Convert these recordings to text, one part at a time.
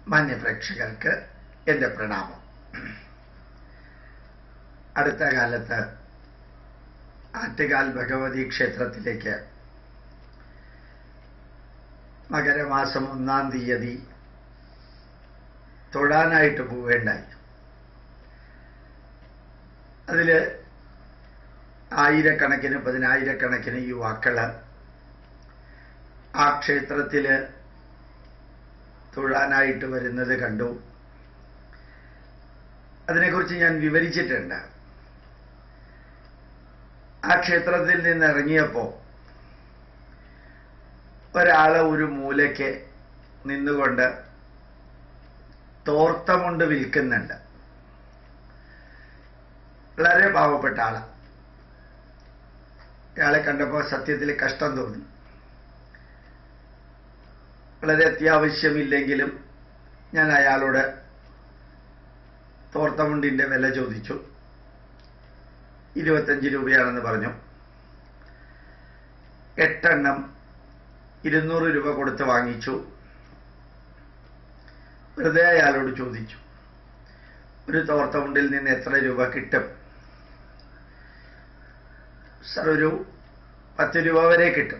മാന്യപ്രേക്ഷകർക്ക് എൻ്റെ പ്രണാമം അടുത്ത കാലത്ത് ആറ്റുകാൽ ഭഗവതി ക്ഷേത്രത്തിലേക്ക് മകരമാസം ഒന്നാം തീയതി തൊഴാനായിട്ട് പോവേണ്ടായി അതിൽ ആയിരക്കണക്കിന് പതിനായിരക്കണക്കിന് യുവാക്കള് ആ ക്ഷേത്രത്തിൽ തൊഴാനായിട്ട് വരുന്നത് കണ്ടു അതിനെക്കുറിച്ച് ഞാൻ വിവരിച്ചിട്ടുണ്ട് ആ ക്ഷേത്രത്തിൽ നിന്ന് ഇറങ്ങിയപ്പോൾ ഒരാള് ഒരു മൂലയ്ക്ക് നിന്നുകൊണ്ട് തോർത്തമുണ്ട് വിൽക്കുന്നുണ്ട് വളരെ പാവപ്പെട്ട ആളാണ് ഇയാളെ കണ്ടപ്പോൾ സത്യത്തിൽ കഷ്ടം തോന്നി വളരെ അത്യാവശ്യമില്ലെങ്കിലും ഞാൻ അയാളോട് തോർത്തമുണ്ടിന്റെ വില ചോദിച്ചു ഇരുപത്തഞ്ച് രൂപയാണെന്ന് പറഞ്ഞു എട്ടെണ്ണം ഇരുന്നൂറ് രൂപ കൊടുത്ത് വാങ്ങിച്ചു വെറുതെ അയാളോട് ചോദിച്ചു ഒരു തോർത്തമുണ്ടിൽ നിന്ന് എത്ര രൂപ കിട്ടും സർ ഒരു പത്ത് രൂപ വരെ കിട്ടും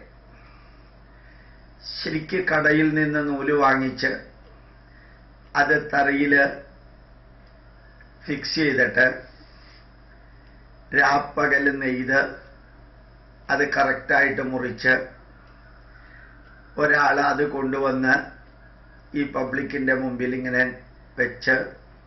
ശരിക്ക് കടയിൽ നിന്ന് നൂല് വാങ്ങിച്ച് അത് തറയിൽ ഫിക്സ് ചെയ്തിട്ട് രാപ്പകൽ നെയ്ത് അത് കറക്റ്റായിട്ട് മുറിച്ച് ഒരാൾ അത് കൊണ്ടുവന്ന് ഈ പബ്ലിക്കിന്റെ മുമ്പിൽ ഇങ്ങനെ വെച്ച്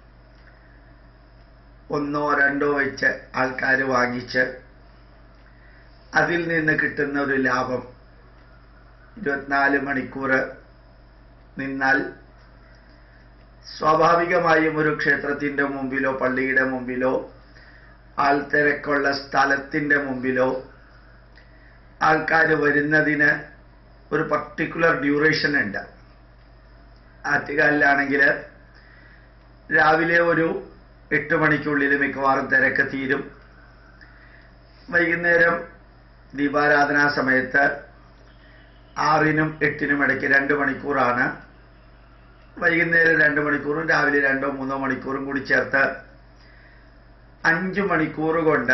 ഒന്നോ രണ്ടോ വെച്ച് ആൾക്കാർ വാങ്ങിച്ച് അതിൽ നിന്ന് കിട്ടുന്ന ഒരു ലാഭം ഇരുപത്തിനാല് മണിക്കൂർ നിന്നാൽ സ്വാഭാവികമായും ഒരു ക്ഷേത്രത്തിന്റെ മുമ്പിലോ പള്ളിയുടെ മുമ്പിലോ ആൾത്തിരക്കുള്ള സ്ഥലത്തിന്റെ മുമ്പിലോ ആൾക്കാർ വരുന്നതിന് ഒരു പർട്ടിക്കുലർ ഡ്യൂറേഷൻ ഉണ്ട് ആറ്റുകാലിലാണെങ്കിൽ രാവിലെ ഒരു എട്ട് മണിക്കുള്ളിൽ മിക്കവാറും തിരക്ക് തീരും വൈകുന്നേരം ദീപാരാധനാ സമയത്ത് ആറിനും എട്ടിനും ഇടയ്ക്ക് രണ്ട് മണിക്കൂറാണ് വൈകുന്നേരം രണ്ട് മണിക്കൂറും രാവിലെ രണ്ടോ മൂന്നോ മണിക്കൂറും കൂടി ചേർത്ത് അഞ്ചു മണിക്കൂർ കൊണ്ട്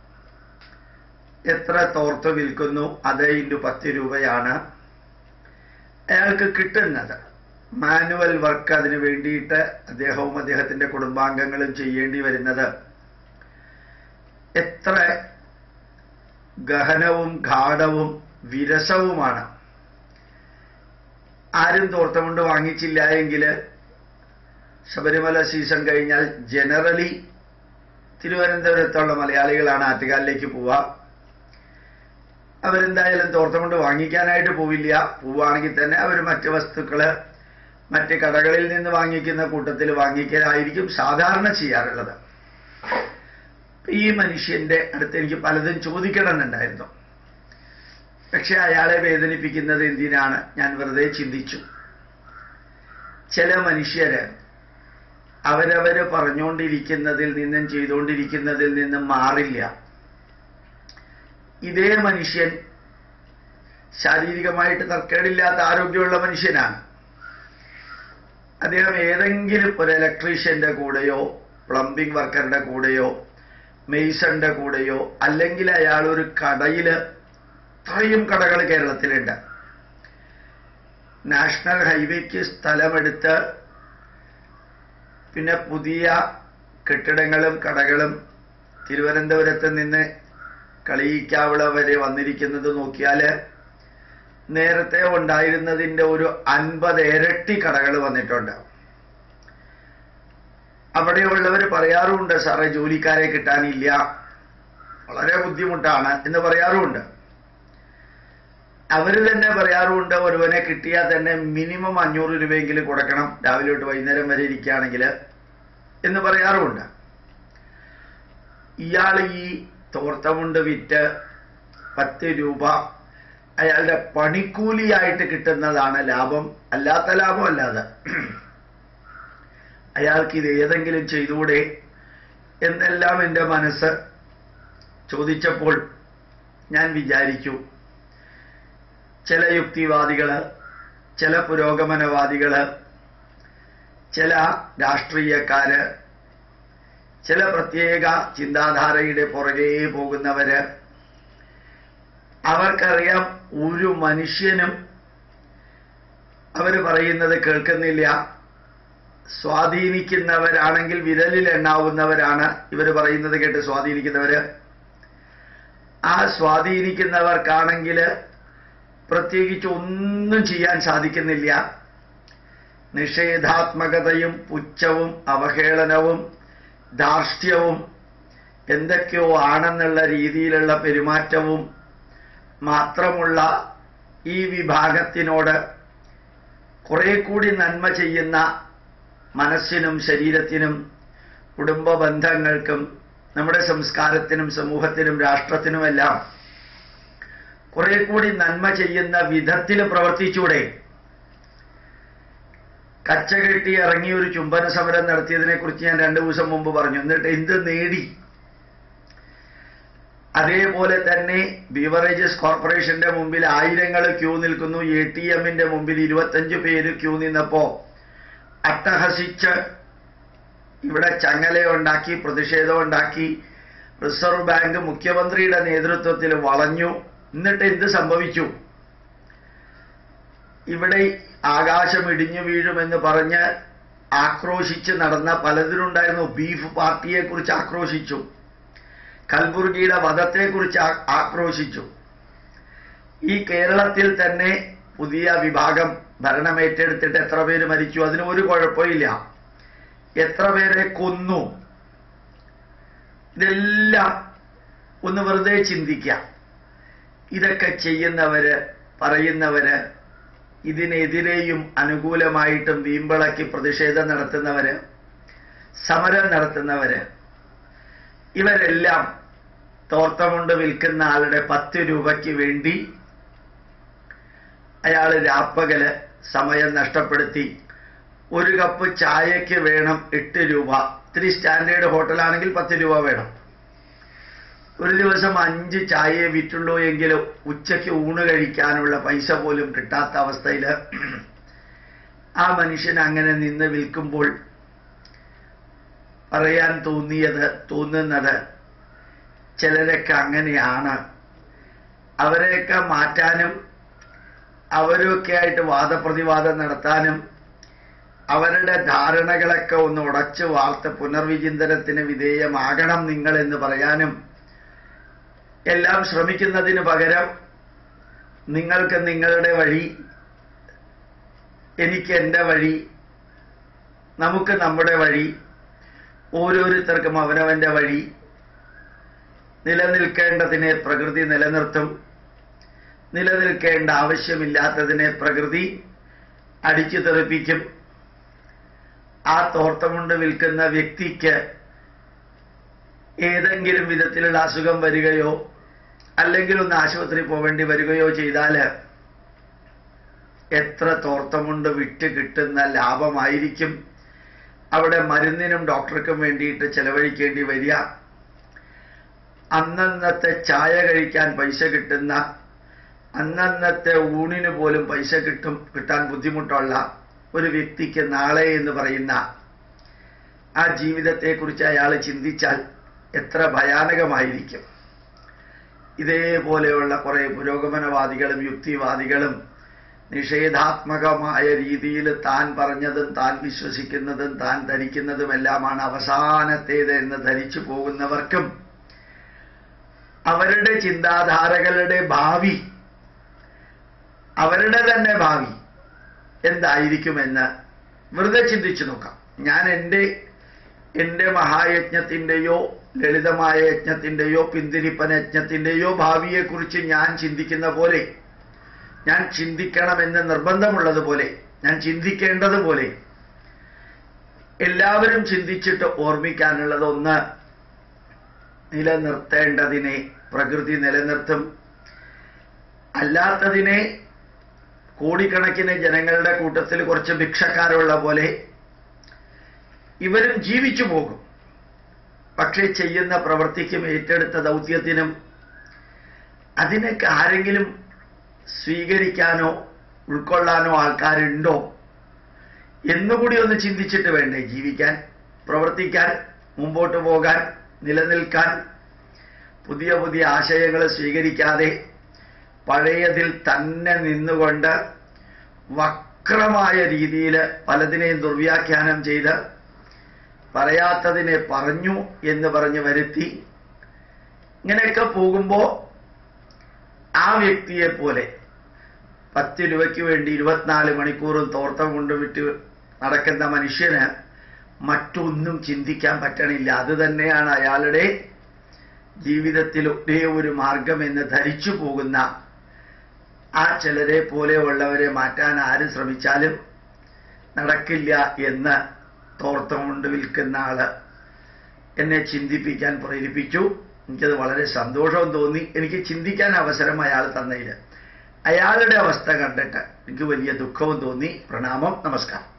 എത്ര തോർത്ത് വിൽക്കുന്നു അത് ഇൻറ്റു പത്ത് രൂപയാണ് അയാൾക്ക് കിട്ടുന്നത് മാനുവൽ വർക്ക് അതിന് വേണ്ടിയിട്ട് അദ്ദേഹവും അദ്ദേഹത്തിന്റെ കുടുംബാംഗങ്ങളും ചെയ്യേണ്ടി വരുന്നത് എത്ര ഗഹനവും ഗാഠവും വിരസവുമാണ് ആരും തോർത്തമുണ്ട് വാങ്ങിച്ചില്ല എങ്കിൽ ശബരിമല സീസൺ കഴിഞ്ഞാൽ ജനറലി തിരുവനന്തപുരത്തുള്ള മലയാളികളാണ് ആറ്റുകാലിലേക്ക് പോവുക അവരെന്തായാലും തോർത്തമുണ്ട് വാങ്ങിക്കാനായിട്ട് പോവില്ല പോവുകയാണെങ്കിൽ തന്നെ അവർ മറ്റ് വസ്തുക്കള് മറ്റ് കടകളിൽ നിന്ന് വാങ്ങിക്കുന്ന കൂട്ടത്തിൽ വാങ്ങിക്കലായിരിക്കും സാധാരണ ചെയ്യാറുള്ളത് ഈ മനുഷ്യന്റെ അടുത്ത് എനിക്ക് പലതും ചോദിക്കണമെന്നുണ്ടായിരുന്നു പക്ഷെ അയാളെ വേദനിപ്പിക്കുന്നത് എന്തിനാണ് ഞാൻ വെറുതെ ചിന്തിച്ചു ചില മനുഷ്യര് അവരവര് പറഞ്ഞുകൊണ്ടിരിക്കുന്നതിൽ നിന്നും ചെയ്തുകൊണ്ടിരിക്കുന്നതിൽ നിന്നും മാറില്ല ഇതേ മനുഷ്യൻ ശാരീരികമായിട്ട് തർക്കേടില്ലാത്ത ആരോഗ്യമുള്ള മനുഷ്യനാണ് അദ്ദേഹം ഏതെങ്കിലും ഒരു ഇലക്ട്രീഷ്യന്റെ കൂടെയോ പ്ലംബിംഗ് വർക്കറുടെ കൂടെയോ മെയ്സന്റെ കൂടെയോ അല്ലെങ്കിൽ അയാൾ ഒരു കടയില് ഇത്രയും കടകൾ കേരളത്തിലുണ്ട് നാഷണൽ ഹൈവേക്ക് സ്ഥലമെടുത്ത് പിന്നെ പുതിയ കെട്ടിടങ്ങളും കടകളും തിരുവനന്തപുരത്ത് നിന്ന് കളിയിക്കാവിള വരെ വന്നിരിക്കുന്നത് നോക്കിയാല് നേരത്തെ ഉണ്ടായിരുന്നതിന്റെ ഒരു അൻപത് ഇരട്ടി കടകൾ വന്നിട്ടുണ്ട് അവിടെയുള്ളവർ പറയാറുമുണ്ട് സാറേ ജോലിക്കാരെ കിട്ടാനില്ല വളരെ ബുദ്ധിമുട്ടാണ് എന്ന് പറയാറുമുണ്ട് അവർ തന്നെ പറയാറുമുണ്ട് ഒരുവനെ കിട്ടിയാൽ തന്നെ മിനിമം അഞ്ഞൂറ് രൂപയെങ്കിലും കൊടുക്കണം രാവിലെ തൊട്ട് വൈകുന്നേരം വരെ ഇരിക്കുകയാണെങ്കിൽ എന്ന് പറയാറുമുണ്ട് ഇയാൾ ഈ തോർത്തമുണ്ട് വിറ്റ് പത്ത് രൂപ അയാളുടെ പണിക്കൂലിയായിട്ട് കിട്ടുന്നതാണ് ലാഭം അല്ലാത്ത ലാഭം അല്ലാതെ അയാൾക്ക് ഇത് ഏതെങ്കിലും ചെയ്തുകൂടെ എന്നെല്ലാം എൻ്റെ മനസ്സ് ചോദിച്ചപ്പോൾ ഞാൻ വിചാരിച്ചു ചില യുക്തിവാദികള് ചില പുരോഗമനവാദികള് ചില രാഷ്ട്രീയക്കാര് ചില പ്രത്യേക ചിന്താധാരയുടെ പുറകെ പോകുന്നവര് അവർക്കറിയാം ഒരു മനുഷ്യനും അവർ പറയുന്നത് കേൾക്കുന്നില്ല സ്വാധീനിക്കുന്നവരാണെങ്കിൽ വിരലിൽ എണ്ണാവുന്നവരാണ് ഇവർ പറയുന്നത് കേട്ട് സ്വാധീനിക്കുന്നവര് ആ സ്വാധീനിക്കുന്നവർക്കാണെങ്കിൽ പ്രത്യേകിച്ച് ഒന്നും ചെയ്യാൻ സാധിക്കുന്നില്ല നിഷേധാത്മകതയും പുച്ഛവും അവഹേളനവും ധാർഷ്ട്യവും എന്തൊക്കെയോ ആണെന്നുള്ള രീതിയിലുള്ള പെരുമാറ്റവും മാത്രമുള്ള ഈ വിഭാഗത്തിനോട് കുറെ കൂടി നന്മ ചെയ്യുന്ന മനസ്സിനും ശരീരത്തിനും കുടുംബ ബന്ധങ്ങൾക്കും നമ്മുടെ സംസ്കാരത്തിനും സമൂഹത്തിനും രാഷ്ട്രത്തിനുമെല്ലാം കുറെ കൂടി നന്മ ചെയ്യുന്ന വിധത്തിൽ പ്രവർത്തിച്ചൂടെ കച്ചകെട്ടി ഇറങ്ങി ഒരു ചുംബന സമരം നടത്തിയതിനെ കുറിച്ച് ഞാൻ രണ്ടു ദിവസം മുമ്പ് പറഞ്ഞു എന്നിട്ട് എന്ത് നേടി അതേപോലെ തന്നെ ബീവറേജസ് കോർപ്പറേഷന്റെ മുമ്പിൽ ആയിരങ്ങൾ ക്യൂ നിൽക്കുന്നു എ ടി എമ്മിന്റെ മുമ്പിൽ ഇരുപത്തഞ്ച് പേര് ക്യൂ നിന്നപ്പോ അട്ടഹസിച്ച് ഇവിടെ ചങ്ങലയുണ്ടാക്കി പ്രതിഷേധമുണ്ടാക്കി റിസർവ് ബാങ്ക് മുഖ്യമന്ത്രിയുടെ നേതൃത്വത്തിൽ വളഞ്ഞു എന്നിട്ട് എന്ത് സംഭവിച്ചു ഇവിടെ ആകാശം ഇടിഞ്ഞു വീഴുമെന്ന് പറഞ്ഞ് ആക്രോശിച്ച് നടന്ന പലതിനുണ്ടായിരുന്നു ബീഫ് പാർട്ടിയെ കുറിച്ച് ആക്രോശിച്ചു കൽബുർഗിയുടെ വധത്തെക്കുറിച്ച് ആക്രോശിച്ചു ഈ കേരളത്തിൽ തന്നെ പുതിയ വിഭാഗം ഭരണമേറ്റെടുത്തിട്ട് എത്ര പേര് മരിച്ചു അതിന് ഒരു കുഴപ്പമില്ല എത്ര പേരെ കൊന്നു ഇതെല്ലാം ഒന്ന് വെറുതെ ചിന്തിക്കാം ഇതൊക്കെ ചെയ്യുന്നവര് പറയുന്നവര് ഇതിനെതിരെയും അനുകൂലമായിട്ടും വീമ്പിളക്കി പ്രതിഷേധം നടത്തുന്നവര് സമരം നടത്തുന്നവര് ഇവരെല്ലാം തോർത്തമുണ്ട് വിൽക്കുന്ന ആളുടെ പത്ത് രൂപയ്ക്ക് വേണ്ടി അയാൾ രാപ്പകല് സമയം നഷ്ടപ്പെടുത്തി ഒരു കപ്പ് ചായക്ക് വേണം എട്ട് രൂപ ഇത്തിരി സ്റ്റാൻഡേർഡ് ഹോട്ടലാണെങ്കിൽ പത്ത് രൂപ വേണം ഒരു ദിവസം അഞ്ച് ചായയെ വിറ്റുള്ളൂ എങ്കിലും ഉച്ചയ്ക്ക് ഊണ് കഴിക്കാനുള്ള പൈസ പോലും കിട്ടാത്ത അവസ്ഥയിൽ ആ മനുഷ്യൻ അങ്ങനെ നിന്ന് വിൽക്കുമ്പോൾ പറയാൻ തോന്നിയത് തോന്നുന്നത് ചിലരൊക്കെ അങ്ങനെയാണ് അവരെയൊക്കെ മാറ്റാനും അവരൊക്കെ ആയിട്ട് വാദപ്രതിവാദം നടത്താനും അവരുടെ ധാരണകളൊക്കെ ഒന്ന് ഉടച്ചു വാർത്ത പുനർവിചിന്തനത്തിന് വിധേയമാകണം നിങ്ങൾ എന്ന് പറയാനും എല്ലാം ശ്രമിക്കുന്നതിന് പകരം നിങ്ങൾക്ക് നിങ്ങളുടെ വഴി എനിക്ക് എൻ്റെ വഴി നമുക്ക് നമ്മുടെ വഴി ഓരോരുത്തർക്കും അവനവന്റെ വഴി നിലനിൽക്കേണ്ടതിനെ പ്രകൃതി നിലനിർത്തും നിലനിൽക്കേണ്ട ആവശ്യമില്ലാത്തതിനെ പ്രകൃതി അടിച്ചു തെറിപ്പിക്കും ആ തോർത്തമുണ്ട് വിൽക്കുന്ന വ്യക്തിക്ക് ഏതെങ്കിലും വിധത്തിലുള്ള അസുഖം വരികയോ അല്ലെങ്കിൽ ഒന്ന് ആശുപത്രി പോവേണ്ടി വരികയോ ചെയ്താൽ എത്ര തോർത്തമുണ്ട് വിറ്റ് കിട്ടുന്ന ലാഭമായിരിക്കും അവിടെ മരുന്നിനും ഡോക്ടർക്കും വേണ്ടിയിട്ട് ചെലവഴിക്കേണ്ടി വരിക അന്നന്നത്തെ ചായ കഴിക്കാൻ പൈസ കിട്ടുന്ന അന്നന്നത്തെ ഊണിന് പോലും പൈസ കിട്ടും കിട്ടാൻ ബുദ്ധിമുട്ടുള്ള ഒരു വ്യക്തിക്ക് നാളെ എന്ന് പറയുന്ന ആ ജീവിതത്തെക്കുറിച്ച് അയാൾ ചിന്തിച്ചാൽ എത്ര ഭയാനകമായിരിക്കും ഇതേപോലെയുള്ള കുറെ പുരോഗമനവാദികളും യുക്തിവാദികളും നിഷേധാത്മകമായ രീതിയിൽ താൻ പറഞ്ഞതും താൻ വിശ്വസിക്കുന്നതും താൻ ധരിക്കുന്നതുമെല്ലാമാണ് അവസാനത്തേത് എന്ന് ധരിച്ചു പോകുന്നവർക്കും അവരുടെ ചിന്താധാരകളുടെ ഭാവി അവരുടെ തന്നെ ഭാവി എന്തായിരിക്കുമെന്ന് വെറുതെ ചിന്തിച്ചു നോക്കാം ഞാൻ എൻ്റെ എൻ്റെ മഹായജ്ഞത്തിൻ്റെയോ ലളിതമായ യജ്ഞത്തിൻ്റെയോ പിന്തിരിപ്പന യജ്ഞത്തിൻ്റെയോ ഭാവിയെക്കുറിച്ച് ഞാൻ ചിന്തിക്കുന്ന പോലെ ഞാൻ ചിന്തിക്കണമെന്ന് നിർബന്ധമുള്ളതുപോലെ ഞാൻ ചിന്തിക്കേണ്ടതുപോലെ എല്ലാവരും ചിന്തിച്ചിട്ട് ഓർമ്മിക്കാനുള്ളത് ഒന്ന് നിലനിർത്തേണ്ടതിനെ പ്രകൃതി നിലനിർത്തും അല്ലാത്തതിനെ കോടിക്കണക്കിന് ജനങ്ങളുടെ കൂട്ടത്തിൽ കുറച്ച് ഭിക്ഷക്കാരുള്ള പോലെ ഇവരും ജീവിച്ചു പോകും പക്ഷേ ചെയ്യുന്ന പ്രവൃത്തിക്കും ഏറ്റെടുത്ത ദൗത്യത്തിനും അതിനൊക്കെ ആരെങ്കിലും സ്വീകരിക്കാനോ ഉൾക്കൊള്ളാനോ ആൾക്കാരുണ്ടോ എന്നുകൂടി ഒന്ന് ചിന്തിച്ചിട്ട് വേണ്ടേ ജീവിക്കാൻ പ്രവർത്തിക്കാൻ മുമ്പോട്ട് പോകാൻ നിലനിൽക്കാൻ പുതിയ പുതിയ ആശയങ്ങൾ സ്വീകരിക്കാതെ പഴയതിൽ തന്നെ നിന്നുകൊണ്ട് വക്രമായ രീതിയിൽ പലതിനെയും ദുർവ്യാഖ്യാനം ചെയ്ത് പറയാത്തതിനെ പറഞ്ഞു എന്ന് പറഞ്ഞ് വരുത്തി ഇങ്ങനെയൊക്കെ പോകുമ്പോൾ ആ വ്യക്തിയെ പോലെ പത്ത് രൂപയ്ക്ക് വേണ്ടി ഇരുപത്തിനാല് മണിക്കൂറും തോർത്തം കൊണ്ട് വിട്ട് നടക്കുന്ന മനുഷ്യന് മറ്റൊന്നും ചിന്തിക്കാൻ പറ്റണില്ല അത് തന്നെയാണ് അയാളുടെ ജീവിതത്തിൽ ഒരേ ഒരു മാർഗം എന്ന് ധരിച്ചു പോകുന്ന ആ ചിലരെ പോലെയുള്ളവരെ മാറ്റാൻ ആര് ശ്രമിച്ചാലും നടക്കില്ല എന്ന് തോർത്തം കൊണ്ട് വിൽക്കുന്ന ആള് എന്നെ ചിന്തിപ്പിക്കാൻ പ്രേരിപ്പിച്ചു എനിക്കത് വളരെ സന്തോഷവും തോന്നി എനിക്ക് ചിന്തിക്കാൻ അവസരം അയാൾ തന്നതിന് അയാളുടെ അവസ്ഥ കണ്ടിട്ട് എനിക്ക് വലിയ ദുഃഖവും തോന്നി പ്രണാമം നമസ്കാരം